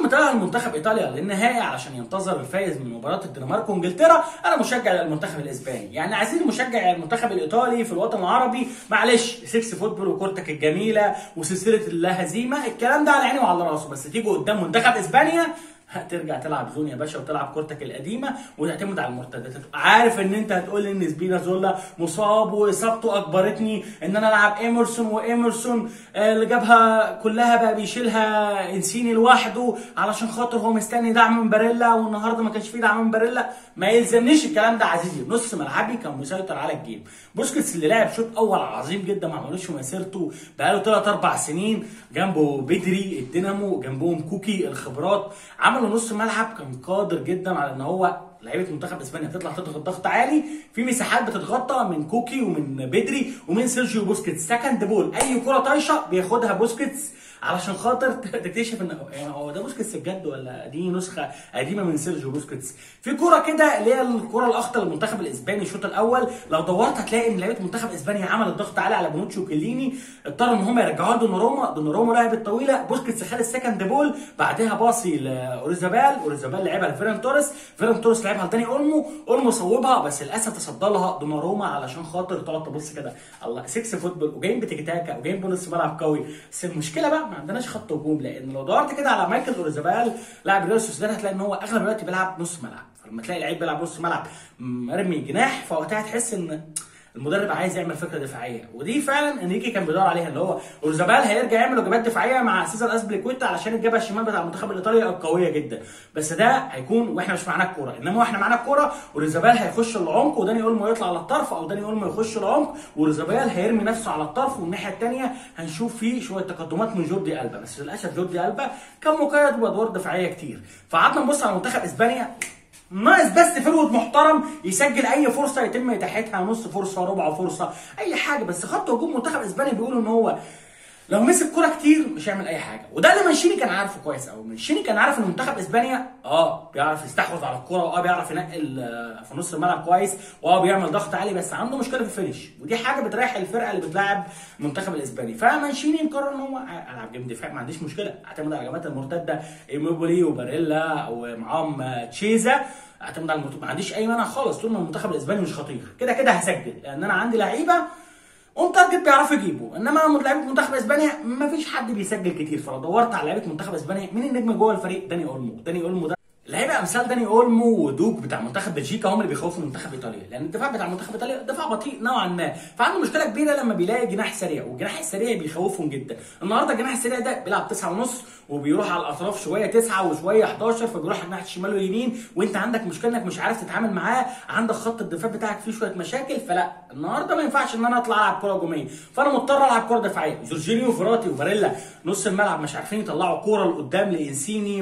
المهم طلع المنتخب ايطاليا للنهائي علشان ينتظر الفائز من مباراه الدنمارك وانجلترا انا مشجع للمنتخب الاسباني يعني عايزين المشجع المنتخب الايطالي في الوطن العربي معلش 6 فوتبول وكورتك الجميله وسلسله اللا هزيمه الكلام ده على عيني وعلى راسه بس تيجي قدام منتخب اسبانيا هترجع تلعب زون يا باشا وتلعب كورتك القديمه وتعتمد على المرتدات عارف ان انت هتقول ان سبينا زولا مصاب واصابته اجبرتني ان انا العب ايمرسون وايمرسون آه، اللي جابها كلها بقى بيشيلها انسيني لوحده علشان خاطر هو مستني دعم من باريلا والنهارده ما كانش فيه دعم من باريلا ما يلزمنيش الكلام ده عزيزي نص ملعبي كان مسيطر على الجيم بوسكيتس اللي لعب شوط اول عظيم جدا ما عملوش في مسيرته بقاله 3 4 سنين جنبه بدري الدينامو جنبهم كوكي الخبرات عملوا نص ملعب كان قادر جدا على ان هو لعيبه منتخب اسبانيا تطلع تضغط ضغط عالي في مساحات بتتغطى من كوكي ومن بدري ومن سيرجيو بوسكيتس سكند بول اي كره طايشه بياخدها بوسكيتس علشان خاطر تكتشف ان يعني هو ده بوسكيتس بجد ولا دي نسخه قديمه من سيرجيو بوسكيتس في كوره كده اللي هي الكوره الاخطر للمنتخب الاسباني الشوط الاول لو دورت هتلاقي ان لعيبه منتخب اسبانيا عملت ضغط عالي على بونوتشي وكليني اضطروا ان هم يرجعوها لدوناروما دوناروما لعبت طويله بوسكيتس خد السكند بول بعدها باصي لاوريزابال اوريزابال لعبها لفيران توريس فيران توريس لعبها لداني اولمو اولمو صوبها بس للاسف تصدى لها دوناروما علشان خاطر تقعد تبص كده الله 6 فوتبول وجايين بتيكي تاكا وجايين بنص ملعب قوي بس المشكله بقى ما عندناش خط هجوم لان لو دورت كده على مايكل اوريزابال لاعب ريال سوسيداد هتلاقي ان هو اغلب الوقت بيلعب نص ملعب فلما تلاقي لعيب بيلعب نص ملعب مرمي جناح فوقتها تحس ان المدرب عايز يعمل فكره دفاعيه ودي فعلا انريكي كان بيدور عليها اللي هو اورزابال هيرجع يعمل وجبات دفاعيه مع سيزر اسبليكويتا علشان الجبهه الشمال بتاع المنتخب الايطالي قويه جدا بس ده هيكون واحنا مش معانا الكوره انما واحنا معانا الكوره اورزابال هيخش العمق وداني اولمو يطلع على الطرف او داني اولمو يخش العمق واورزابال هيرمي نفسه على الطرف والناحيه الثانيه هنشوف فيه شويه تقدمات من جوردي البا بس للاسف جوردي البا كان مقيد بادوار دفاعيه كتير فقعدنا نبص على منتخب اسبانيا ناقص بس فرود محترم يسجل اي فرصه يتم اتاحتها نص فرصه ربع فرصه اي حاجه بس خط هجوم منتخب اسبانيا بيقولوا ان هو لو مسك كوره كتير مش هيعمل اي حاجه وده اللي مانشيني كان عارفه كويس قوي مانشيني كان عارف ان منتخب اسبانيا اه بيعرف يستحوذ على الكوره واه بيعرف ينقل آه، في نص الملعب كويس واه بيعمل ضغط عالي بس عنده مشكله في الفينش ودي حاجه بتريح الفرقه اللي بتلاعب المنتخب الاسباني فمانشيني قرر ان هو العب جيم دفاع ما عنديش مشكله اعتمد على الهجمات المرتده ايموبولي وباريلا ومعاهم آه، تشيزا اعتمد على المرتد ما عنديش اي مانع خالص طول ما المنتخب الاسباني مش خطير كده كده هسجل لان انا عندي لعيبه اون تارجت بيعرفوا يجيبوا انما لعيبه منتخب اسبانيا ما فيش حد بيسجل كتير فلو دورت على لعيبه منتخب اسبانيا مين النجم جوه الفريق داني اولمو داني اولمو ده لعيبه امثال داني اولمو ودوك بتاع منتخب بلجيكا هم اللي بيخوفوا منتخب ايطاليا لان الدفاع بتاع منتخب ايطاليا دفاع بطيء نوعا ما فعنده مشكله كبيره لما بيلاقي جناح سريع والجناح السريع بيخوفهم جدا النهارده الجناح السريع ده بيلعب 9 ونص وبيروح على الاطراف شويه 9 وشويه 11 فبيروح ناحيه الشمال واليمين وانت عندك مشكله انك مش عارف تتعامل معاه عندك خط الدفاع بتاعك فيه شويه مشاكل فلا النهارده ما ينفعش ان انا اطلع العب كره هجوميه فانا مضطر العب كره دفاعيه جورجينيو وفراتي وباريلا نص الملعب مش عارفين يطلعوا كوره لقدام لانسيني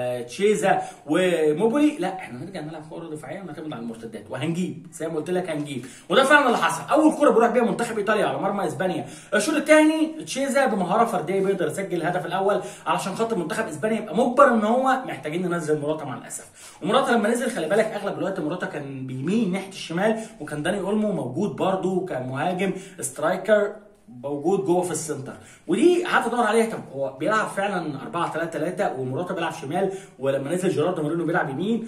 وتشيزا وموبولي لا احنا هنرجع نلعب كوره دفاعيه ونعتمد على المرتدات وهنجيب زي ما قلت لك هنجيب وده فعلا اللي حصل اول كوره بيروح بيها منتخب ايطاليا على مرمى اسبانيا الشوط الثاني تشيزا بمهاره فرديه بيقدر يسجل الهدف الاول علشان خاطر منتخب اسبانيا يبقى مجبر ان هو محتاجين ننزل مراتا مع الاسف ومراتا لما نزل خلي بالك اغلب الوقت مراتا كان بيمين ناحيه الشمال وكان داني اولمو موجود برده كمهاجم سترايكر موجود جوه في السنتر ودي قعدت ادور عليها طب هو بيلعب فعلا 4 3 3 ومراتا بيلعب شمال ولما نزل جيراردو مورينو بيلعب يمين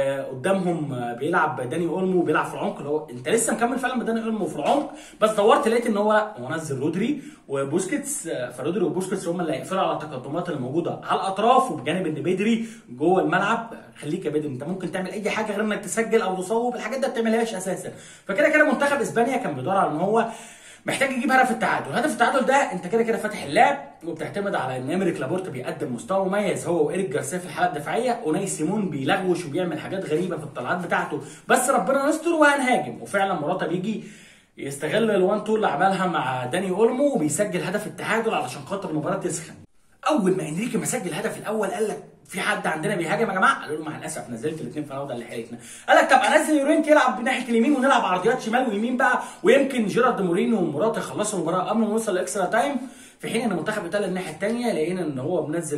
وقدامهم بيلعب داني اولمو بيلعب في العمق اللي هو انت لسه مكمل فعلا بداني اولمو في العمق بس دورت لقيت ان هو هو نزل رودري وبوسكيتس فرودري وبوسكيتس هم اللي هيقفلوا على التقدمات اللي موجوده على الاطراف وبجانب ان بدري جوه الملعب خليك يا بدري انت ممكن تعمل اي حاجه غير انك تسجل او تصوب الحاجات دي ما بتعملهاش اساسا فكده كده منتخب اسبانيا كان بيدور على ان هو محتاج يجيب هدف التعادل، هدف التعادل ده انت كده كده فاتح اللعب وبتعتمد على ان امريك لابورتا بيقدم مستوى مميز هو وايريك جارسيا في الحاله الدفاعيه، اوناي سيمون بيلغوش وبيعمل حاجات غريبه في الطلعات بتاعته، بس ربنا يستر وهنهاجم وفعلا مراتا بيجي يستغل الوان تو اللي عملها مع داني اولمو وبيسجل هدف التعادل علشان خاطر المباراه تسخن. اول ما انريكي ما سجل الهدف الاول قال لك في حد عندنا بيهاجم يا جماعه قالوا له مع الاسف نزلت الاثنين في النهارده اللي حالتنا قال لك طب انزل يورينكي يلعب ناحيه اليمين ونلعب عرضيات شمال ويمين بقى ويمكن جيرارد مورينو ومراته يخلصوا المباراه قبل ما نوصل لاكسترا تايم في حين ان منتخب ايطاليا الناحيه الثانيه لقينا ان هو منزل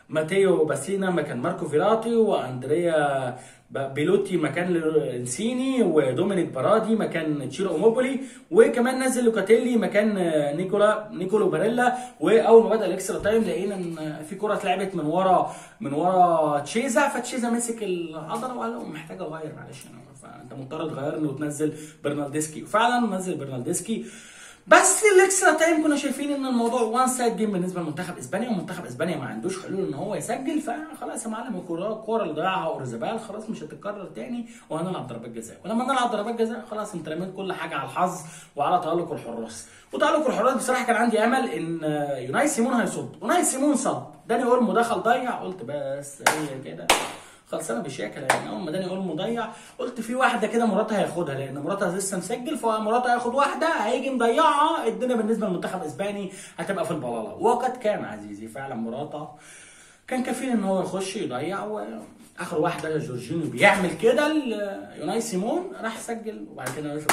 ماتيو باسينا مكان ماركو فيراتي واندريا ب- بيلوتي مكان لسيني ودومينيك برادي مكان تشيرو اوموبولي وكمان نزل لوكاتيلي مكان آه، نيكولا نيكولو باريلا واول ما بدا الاكسترا تايم لقينا ان في كره اتلعبت من ورا من ورا تشيزا فتشيزا مسك العضله وقال له محتاج اغير معلش انا فانت مضطر تغيرني وتنزل برنالدسكي وفعلا نزل برنالدسكي بس الاكسترا تايم كنا شايفين ان الموضوع وان سايد جيم بالنسبه لمنتخب اسبانيا ومنتخب اسبانيا ما عندوش حلول ان هو يسجل فخلاص يا معلم الكوره الكوره اللي ضيعها اورزابال خلاص مش هتتكرر تاني وهنلعب ضربات جزاء ولما نلعب ضربات جزاء خلاص انت رميت كل حاجه على الحظ وعلى تالق الحراس وتالق الحراس بصراحه كان عندي امل ان يوناي سيمون هيصد يوناي سيمون صد داني اولمو دخل ضيع قلت بس هي كده خلصانه بشياكه لان اول ما داني اولمو ضيع قلت في واحده كده مراتها هياخدها لان مراتها لسه مسجل فمراتها هياخد واحده هيجي مضيعها الدنيا بالنسبه للمنتخب الاسباني هتبقى في البلاله وقد كان عزيزي فعلا مراتها كان كفيل ان هو يخش يضيع واخر واحده جورجينيو بيعمل كده ل- يوناي سيمون راح سجل وبعد كده يوسف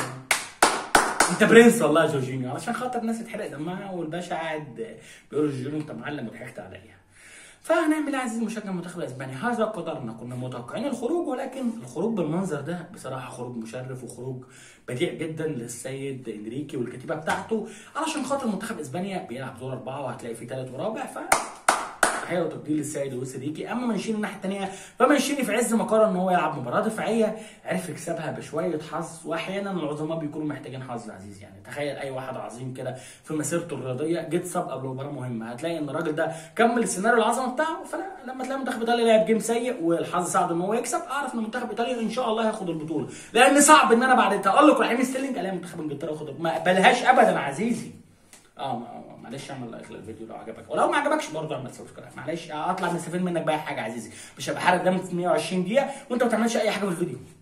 انت برنس والله يا جورجينيو علشان خاطر الناس اتحرق دمها والباشا قاعد بيقول جورجينيو انت معلم وضحكت عليا فهنعمل ايه عزيزي مشجع المنتخب الاسباني هذا قدرنا كنا متوقعين الخروج ولكن الخروج بالمنظر ده بصراحه خروج مشرف وخروج بديع جدا للسيد انريكي والكتيبه بتاعته علشان خاطر منتخب اسبانيا بيلعب دور اربعه وهتلاقي فيه ثالث ورابع ف تحيه وتقدير للسيد لويس انريكي اما مانشيني الناحيه الثانيه فمانشيني في عز ما قرر ان هو يلعب مباراه دفاعيه عرف يكسبها بشويه حظ واحيانا العظماء بيكونوا محتاجين حظ عزيز يعني تخيل اي واحد عظيم كده في مسيرته الرياضيه جيت صاب قبل مباراه مهمه هتلاقي ان الراجل ده كمل السيناريو العظمه بتاعه فلا لما تلاقي منتخب ايطاليا لعب جيم سيء والحظ ساعده ان هو يكسب اعرف ان منتخب ايطاليا ان شاء الله هياخد البطوله لان صعب ان انا بعد تالق رحيم ستيرلينج الاقي منتخب انجلترا ياخد ما اقبلهاش ابدا عزيزي اه ما- معلش اعمل لايك للفيديو لو عجبك ولو ما عجبكش برضه اعمل سبسكرايب معلش اطلع مستفيد منك باي حاجه عزيزي مش هبقى حارق دم في 120 دقيقه وانت ما بتعملش اي حاجه في الفيديو